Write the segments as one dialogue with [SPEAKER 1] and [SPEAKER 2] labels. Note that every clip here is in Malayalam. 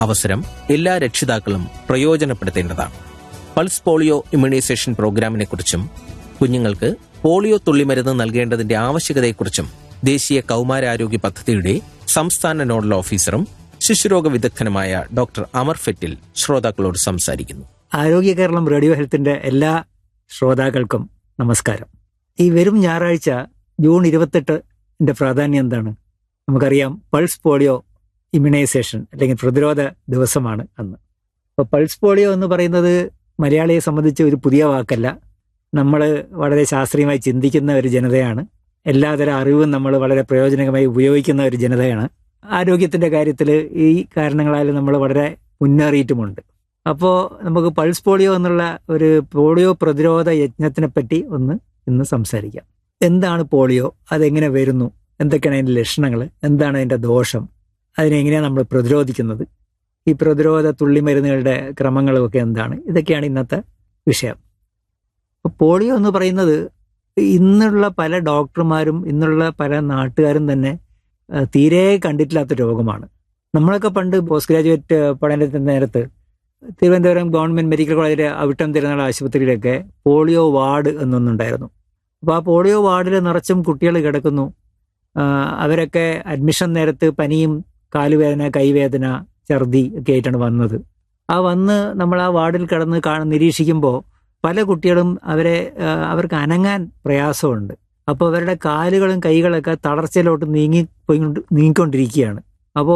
[SPEAKER 1] അവസരം എല്ലാ രക്ഷിതാക്കളും പ്രയോജനപ്പെടുത്തേണ്ടതാണ് പൾസ് പോളിയോ ഇമ്മ്യൂണൈസേഷൻ പ്രോഗ്രാമിനെ കുറിച്ചും കുഞ്ഞുങ്ങൾക്ക് പോളിയോ തുള്ളിമരുന്ന് നൽകേണ്ടതിന്റെ ആവശ്യകതയെക്കുറിച്ചും ദേശീയ കൗമാരാരോഗ്യ പദ്ധതിയുടെ സംസ്ഥാന നോഡൽ ഓഫീസറും ശിശുരോഗ വിദഗ്ധനുമായ ഡോക്ടർ അമർ ഫെറ്റിൽ ശ്രോതാക്കളോട് സംസാരിക്കുന്നു
[SPEAKER 2] ആരോഗ്യ കേരളം റേഡിയോ ഹെൽത്തിന്റെ എല്ലാ ശ്രോതാക്കൾക്കും നമസ്കാരം ഈ വരും ഞായറാഴ്ച ജൂൺ ഇരുപത്തെട്ടിന്റെ പ്രാധാന്യം എന്താണ് നമുക്കറിയാം പൾസ് പോളിയോ ഇമ്മ്യൂണൈസേഷൻ അല്ലെങ്കിൽ പ്രതിരോധ ദിവസമാണ് അന്ന് അപ്പോൾ പൾസ് പോളിയോ എന്ന് പറയുന്നത് മലയാളിയെ സംബന്ധിച്ച് ഒരു പുതിയ വാക്കല്ല നമ്മൾ വളരെ ശാസ്ത്രീയമായി ചിന്തിക്കുന്ന ഒരു ജനതയാണ് എല്ലാതരം അറിവും നമ്മൾ വളരെ പ്രയോജനകമായി ഉപയോഗിക്കുന്ന ഒരു ജനതയാണ് ആരോഗ്യത്തിന്റെ കാര്യത്തിൽ ഈ കാരണങ്ങളാൽ നമ്മൾ വളരെ മുന്നേറിയിട്ടുമുണ്ട് അപ്പോൾ നമുക്ക് പൾസ് പോളിയോ എന്നുള്ള ഒരു പോളിയോ പ്രതിരോധ യജ്ഞത്തിനെ പറ്റി ഒന്ന് ഇന്ന് സംസാരിക്കാം എന്താണ് പോളിയോ അതെങ്ങനെ വരുന്നു എന്തൊക്കെയാണ് അതിൻ്റെ ലക്ഷണങ്ങൾ എന്താണ് അതിൻ്റെ ദോഷം അതിനെങ്ങനെയാണ് നമ്മൾ പ്രതിരോധിക്കുന്നത് ഈ പ്രതിരോധ തുള്ളിമരുന്നുകളുടെ ക്രമങ്ങളും ഒക്കെ എന്താണ് ഇതൊക്കെയാണ് ഇന്നത്തെ വിഷയം അപ്പോൾ പോളിയോ എന്ന് പറയുന്നത് ഇന്നുള്ള പല ഡോക്ടർമാരും ഇന്നുള്ള പല നാട്ടുകാരും തന്നെ ആ, തീരെ കണ്ടിട്ടില്ലാത്ത രോഗമാണ് നമ്മളൊക്കെ പണ്ട് പോസ്റ്റ് ഗ്രാജുവേറ്റ് പഠനത്തിന്റെ നേരത്ത് തിരുവനന്തപുരം ഗവൺമെന്റ് മെഡിക്കൽ കോളേജിലെ അവിട്ടം തിരുനാൾ ആശുപത്രിയിലൊക്കെ പോളിയോ വാർഡ് എന്നൊന്നുണ്ടായിരുന്നു അപ്പോൾ ആ പോളിയോ വാർഡിൽ നിറച്ചും കുട്ടികൾ കിടക്കുന്നു ആ, അവരൊക്കെ അഡ്മിഷൻ നേരത്ത് പനിയും കാലുവേദന കൈവേദന ഛർദി ഒക്കെ ആയിട്ടാണ് വന്നത് ആ വന്ന് നമ്മൾ ആ വാർഡിൽ കിടന്ന് കാണ നിരീക്ഷിക്കുമ്പോൾ പല കുട്ടികളും അവരെ ആ, അവർക്ക് അനങ്ങാൻ പ്രയാസമുണ്ട് അപ്പോൾ അവരുടെ കാലുകളും കൈകളൊക്കെ തളർച്ചയിലോട്ട് നീങ്ങി പോയിക്കൊണ്ട് നീങ്ങിക്കൊണ്ടിരിക്കുകയാണ് അപ്പോൾ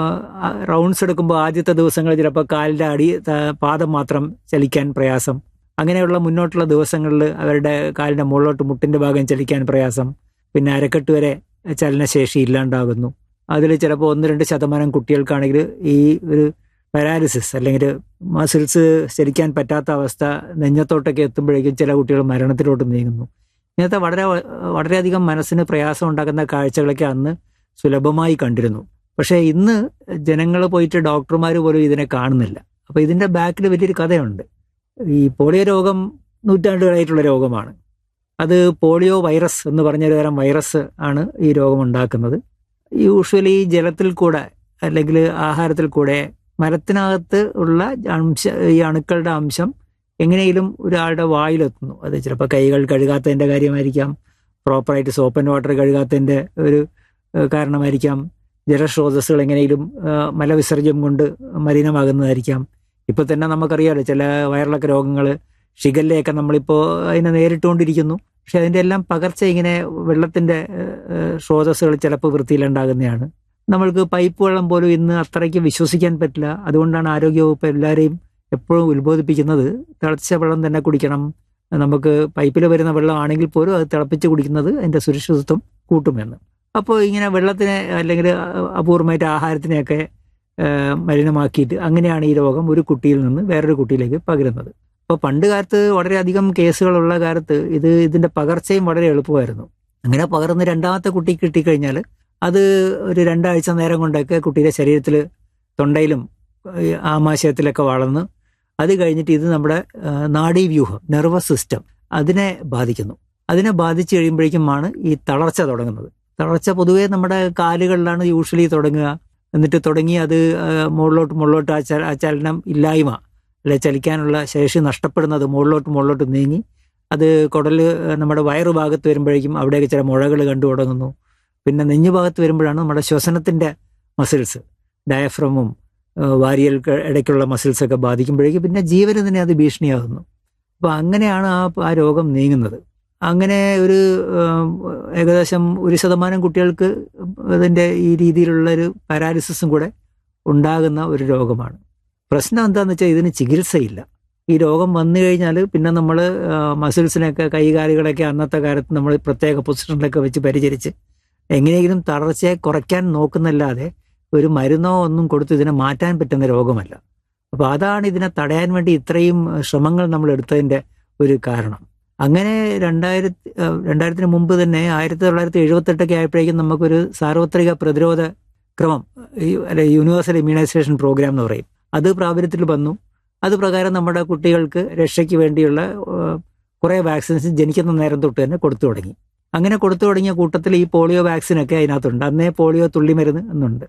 [SPEAKER 2] റൗണ്ട്സ് എടുക്കുമ്പോൾ ആദ്യത്തെ ദിവസങ്ങളിൽ ചിലപ്പോൾ കാലിൻ്റെ അടി ത- പാദം മാത്രം ചലിക്കാൻ പ്രയാസം അങ്ങനെയുള്ള മുന്നോട്ടുള്ള ദിവസങ്ങളിൽ അവരുടെ കാലിൻ്റെ മുകളിലോട്ട് മുട്ടിൻ്റെ ഭാഗം ചലിക്കാൻ പ്രയാസം പിന്നെ അരക്കെട്ട് വരെ ചലനശേഷി ഇല്ലാണ്ടാകുന്നു അതിൽ ചിലപ്പോൾ ഒന്ന് രണ്ട് ശതമാനം കുട്ടികൾക്കാണെങ്കിൽ ഈ ഒരു പാരാലിസിസ് അല്ലെങ്കിൽ മസിൽസ് ചലിക്കാൻ പറ്റാത്ത അവസ്ഥ നെഞ്ഞത്തോട്ടൊക്കെ എത്തുമ്പോഴേക്കും ചില കുട്ടികൾ മരണത്തിലോട്ട് നീങ്ങുന്നു ഇങ്ങനത്തെ വളരെ വളരെയധികം മനസ്സിന് പ്രയാസം ഉണ്ടാക്കുന്ന കാഴ്ചകളൊക്കെ അന്ന് സുലഭമായി കണ്ടിരുന്നു പക്ഷേ ഇന്ന് ജനങ്ങൾ പോയിട്ട് ഡോക്ടർമാർ പോലും ഇതിനെ കാണുന്നില്ല അപ്പൊ ഇതിന്റെ ബാക്കിൽ വലിയൊരു കഥയുണ്ട് ഈ പോളിയോ രോഗം നൂറ്റാണ്ടുകളായിട്ടുള്ള രോഗമാണ് അത് പോളിയോ വൈറസ് എന്ന് പറഞ്ഞൊരു തരം വൈറസ് ആണ് ഈ രോഗം ഉണ്ടാക്കുന്നത് യൂഷ്വലി ജലത്തിൽ കൂടെ അല്ലെങ്കിൽ ആഹാരത്തിൽ കൂടെ മരത്തിനകത്ത് ഉള്ള അംശ ഈ അണുക്കളുടെ അംശം എങ്ങനെയും ഒരാളുടെ വായിലെത്തുന്നു അത് ചിലപ്പോൾ കൈകൾ കഴുകാത്തതിൻ്റെ കാര്യമായിരിക്കാം പ്രോപ്പറായിട്ട് സോപ്പ് ആൻഡ് വാട്ടർ കഴുകാത്തതിൻ്റെ ഒരു ഏഹ്, കാരണമായിരിക്കാം ജലസ്രോതസ്സുകൾ എങ്ങനെയും ഏഹ്, മലവിസർജ്യം കൊണ്ട് മലിനമാകുന്നതായിരിക്കാം ഇപ്പൊ തന്നെ നമുക്കറിയാമല്ലോ ചില വയറിളക്ക രോഗങ്ങൾ ഷിഗല്ലയൊക്കെ നമ്മളിപ്പോൾ അതിനെ നേരിട്ടുകൊണ്ടിരിക്കുന്നു പക്ഷെ അതിൻ്റെ എല്ലാം പകർച്ച ഇങ്ങനെ വെള്ളത്തിന്റെ ഏഹ്, സ്രോതസ്സുകൾ ചിലപ്പോൾ വൃത്തിയിലുണ്ടാകുന്നതാണ് നമ്മൾക്ക് പൈപ്പ് വെള്ളം പോലും ഇന്ന് അത്രയ്ക്ക് വിശ്വസിക്കാൻ പറ്റില്ല അതുകൊണ്ടാണ് ആരോഗ്യവകുപ്പ് എല്ലാവരെയും എപ്പോഴും ഉത്ബോധിപ്പിക്കുന്നത് തിളച്ച വെള്ളം തന്നെ കുടിക്കണം നമുക്ക് പൈപ്പിൽ വരുന്ന വെള്ളമാണെങ്കിൽ പോലും അത് തിളപ്പിച്ച് കുടിക്കുന്നത് അതിന്റെ സുരക്ഷിതത്വം കൂട്ടുമെന്ന് അപ്പോൾ ഇങ്ങനെ വെള്ളത്തിനെ അല്ലെങ്കിൽ അപൂർവമായിട്ട് ആഹാരത്തിനെയൊക്കെ ഏഹ്, മലിനമാക്കിയിട്ട് അങ്ങനെയാണ് ഈ രോഗം ഒരു കുട്ടിയിൽ നിന്ന് വേറൊരു കുട്ടിയിലേക്ക് പകരുന്നത് അപ്പോൾ പണ്ട് കാലത്ത് വളരെയധികം കേസുകളുള്ള കാലത്ത് ഇത് ഇതിന്റെ പകർച്ചയും വളരെ എളുപ്പമായിരുന്നു അങ്ങനെ പകർന്ന് രണ്ടാമത്തെ കുട്ടി കിട്ടിക്കഴിഞ്ഞാൽ അത് ഒരു രണ്ടാഴ്ച നേരം കൊണ്ടൊക്കെ കുട്ടിയുടെ ശരീരത്തിൽ തൊണ്ടയിലും ഈ ആമാശയത്തിലൊക്കെ വളർന്ന് അത് കഴിഞ്ഞിട്ട് ഇത് നമ്മുടെ ആ, നാഡീവ്യൂഹം നെർവസ് സിസ്റ്റം അതിനെ ബാധിക്കുന്നു അതിനെ ബാധിച്ചു കഴിയുമ്പോഴേക്കുമാണ് ഈ തളർച്ച തുടങ്ങുന്നത് തളർച്ച പൊതുവേ നമ്മുടെ കാലുകളിലാണ് യൂഷ്വലി തുടങ്ങുക എന്നിട്ട് തുടങ്ങി അത് ആ, മുകളിലോട്ട് മുകളിലോട്ട് ആ ചല- ആ ചലനം ഇല്ലായ്മ അല്ലെ ചലിക്കാനുള്ള ശേഷി നഷ്ടപ്പെടുന്നത് മുകളിലോട്ട് മുകളിലോട്ട് നീങ്ങി അത് കുടല് നമ്മുടെ വയറു ഭാഗത്ത് വരുമ്പോഴേക്കും അവിടെയൊക്കെ ചില മുഴകൾ കണ്ടു തുടങ്ങുന്നു പിന്നെ നെഞ്ഞു ഭാഗത്ത് വരുമ്പോഴാണ് നമ്മുടെ ശ്വസനത്തിന്റെ മസിൽസ് ഡയഫ്രമും വാരിയൽ ഇടയ്ക്കുള്ള മസിൽസ് ഒക്കെ ബാധിക്കുമ്പോഴേക്കും പിന്നെ ജീവന് തന്നെ അത് ഭീഷണിയാകുന്നു അപ്പൊ അങ്ങനെയാണ് ആ ആ രോഗം നീങ്ങുന്നത് അങ്ങനെ ഒരു ഏഹ്, ഏകദേശം ഒരു ശതമാനം കുട്ടികൾക്ക് അതിന്റെ ഈ രീതിയിലുള്ള ഒരു പാരാലിസിസും കൂടെ ഉണ്ടാകുന്ന ഒരു രോഗമാണ് പ്രശ്നം എന്താണെന്ന് വെച്ചാൽ ഇതിന് ചികിത്സയില്ല ഈ രോഗം വന്നു കഴിഞ്ഞാൽ പിന്നെ നമ്മൾ മസിൽസിനൊക്കെ കൈകാലുകളൊക്കെ അന്നത്തെ കാലത്ത് നമ്മൾ പ്രത്യേക പൊസിഷനിലൊക്കെ വെച്ച് പരിചരിച്ച് എങ്ങനെയെങ്കിലും തളർച്ചയെ കുറയ്ക്കാൻ നോക്കുന്നല്ലാതെ ഒരു മരുന്നോ ഒന്നും കൊടുത്ത് ഇതിനെ മാറ്റാൻ പറ്റുന്ന രോഗമല്ല അപ്പൊ അതാണ് ഇതിനെ തടയാൻ വേണ്ടി ഇത്രയും ശ്രമങ്ങൾ നമ്മൾ എടുത്തതിന്റെ ഒരു കാരണം അങ്ങനെ രണ്ടായിരത്തി ഏഹ് രണ്ടായിരത്തിന് മുമ്പ് തന്നെ ആയിരത്തി തൊള്ളായിരത്തി എഴുപത്തെട്ടൊക്കെ ആയപ്പോഴേക്കും നമുക്കൊരു സാർവത്രിക പ്രതിരോധ ക്രമം ഈ അല്ലെ യൂണിവേഴ്സൽ ഇമ്മ്യൂണൈസേഷൻ പ്രോഗ്രാം എന്ന് പറയും അത് പ്രാബല്യത്തിൽ വന്നു അത് പ്രകാരം നമ്മുടെ കുട്ടികൾക്ക് രക്ഷയ്ക്ക് വേണ്ടിയുള്ള ഏഹ്, കുറേ വാക്സിൻസ് ജനിക്കുന്ന നേരം തൊട്ട് തന്നെ കൊടുത്തു തുടങ്ങി അങ്ങനെ കൊടുത്തു തുടങ്ങിയ കൂട്ടത്തിൽ ഈ പോളിയോ വാക്സിനൊക്കെ അതിനകത്തുണ്ട് അന്നേ പോളിയോ തുള്ളിമരുന്ന് എന്നുണ്ട്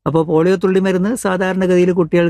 [SPEAKER 2] അപ്പോൾ പോളിയോ തുള്ളി മരുന്ന് സാധാരണഗതിയിൽ കുട്ടികൾ